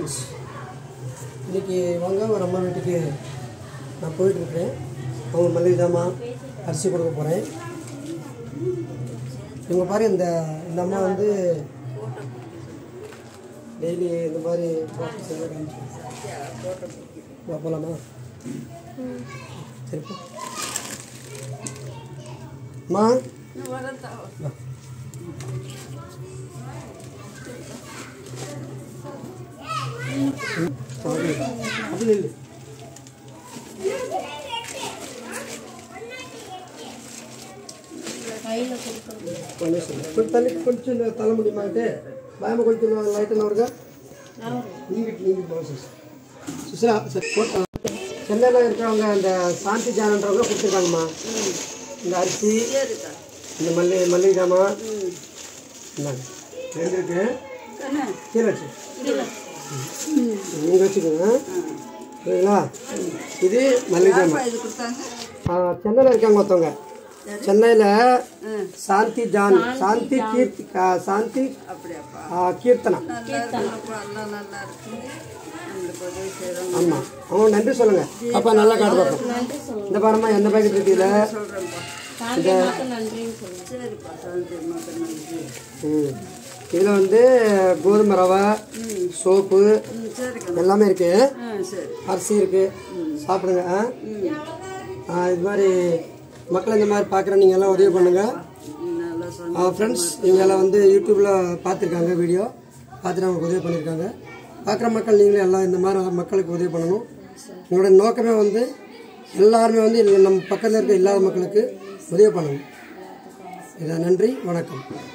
Friends இன்றைக்கி வாங்க ஒரு அம்மா வீட்டுக்கு நான் போயிட்டுருக்கிறேன் அவங்க மளிகை ஜாமான் அரிசி கொடுக்க போகிறேன் இவங்க பாரு இந்த இந்த அம்மா வந்து டெய்லி இந்த மாதிரி process எல்லாம் காமிச்சு. வா, போலாமா சரி போ. அம்மா வா. அப்படி அப்படி நில்லு. கொஞ்சம் சொல்லு. கொஞ்சம் தள்ளி கொஞ்சம் இந்த தள்ள முடியுமாட்டு பயமா கொஞ்சம் லைட்டாக வருங்க நீங்கிட்டு நீங்கிட்டு போக சிஸ் சுசிலா சரி போட்டோம் சென்னையில் இருக்கிறவங்க இந்த சாந்தி ஜானன்றவங்க கொடுத்துருக்காங்கம்மா இந்த அரிசி இந்த மல்லி மல்லிகை ஜாமான் இந்தாங்க ரெண்டு இருக்கு கீழே வச்சு நீங்கள் வச்சுக்கோங்க சரிங்களா இது மல்லிகை ஜாமான் சென்னையில் இருக்காங்க ஒருத்தவங்க சென்னையில் சாந்தி ஜான் சாந்தி கீர்த்தி கா- சாந்தி ஆ, கீர்த்தனா ஆமாம் அவங்க நன்றி சொல்லுங்க அப்பா நல்லா காட்டு பார்ப்போம் இந்த பாருமா எந்த பாக்கெட் இருக்குதுல ம் இதில் வந்து கோதுமை ரவை சோப்பு எல்லாமே இருக்கு அரிசி இருக்கு சாப்பிடுங்க ஆ? ஆ, இது மாதிரி மக்களை இந்த மாதிரி பார்க்குற நீங்கள் எல்லாம் உதவி பண்ணுங்க ஃப்ரெண்ட்ஸ் இவங்க எல்லாம் வந்து யூடியூப்பில் பார்த்துருக்காங்க வீடியோ பார்த்துட்டு அவங்க உதவி பண்ணியிருக்காங்க பார்க்குற மக்கள் நீங்களும் எல்லாம் இந்த மாதிரி மக்களுக்கு உதவி பண்ணணும் உங்களோட நோக்கமே வந்து எல்லாருமே வந்து இல்ல- நம்ம பக்கத்தில் இருக்க இல்லாத மக்களுக்கு உதவி பண்ணணும் இதான் நன்றி வணக்கம்